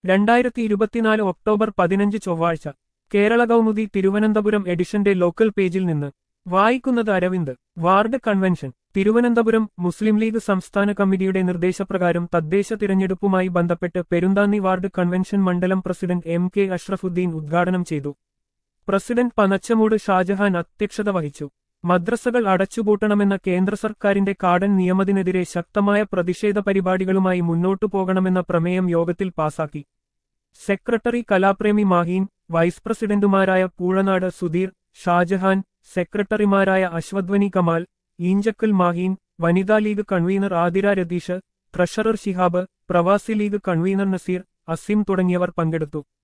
രണ്ടായിരത്തി ഇരുപത്തിനാല് ഒക്ടോബർ പതിനഞ്ച് ചൊവ്വാഴ്ച കേരള കൗമുദി തിരുവനന്തപുരം എഡിഷന്റെ ലോക്കൽ പേജിൽ നിന്ന് വായിക്കുന്നത് അരവിന്ദ് വാർഡ് കൺവെൻഷൻ തിരുവനന്തപുരം മുസ്ലിം ലീഗ് സംസ്ഥാന കമ്മിറ്റിയുടെ നിർദ്ദേശപ്രകാരം തദ്ദേശ തിരഞ്ഞെടുപ്പുമായി ബന്ധപ്പെട്ട് പെരുന്താന്നി വാർഡ് കൺവെൻഷൻ മണ്ഡലം പ്രസിഡന്റ് എം കെ അഷ്റഫുദ്ദീൻ ഉദ്ഘാടനം ചെയ്തു പ്രസിഡന്റ് പനച്ചമൂട് ഷാജഹാൻ അധ്യക്ഷത വഹിച്ചു മദ്രസകൾ അടച്ചുപൂട്ടണമെന്ന കേന്ദ്ര സർക്കാരിന്റെ കാടൻ നിയമത്തിനെതിരെ ശക്തമായ പ്രതിഷേധ പരിപാടികളുമായി മുന്നോട്ടു പോകണമെന്ന പ്രമേയം യോഗത്തിൽ പാസാക്കി സെക്രട്ടറി കലാപ്രേമി മാഹീൻ വൈസ് പ്രസിഡന്റുമാരായ പൂഴനാട് സുധീർ ഷാജഹാൻ സെക്രട്ടറിമാരായ അശ്വധ്വനി Kamal Eenchakkal Maheen Vanitha League convener Athira Ratheesh treasurer Shihab Pravasi League convener Naseer Asim തുടങ്ങിയവർ പങ്കെടുത്തു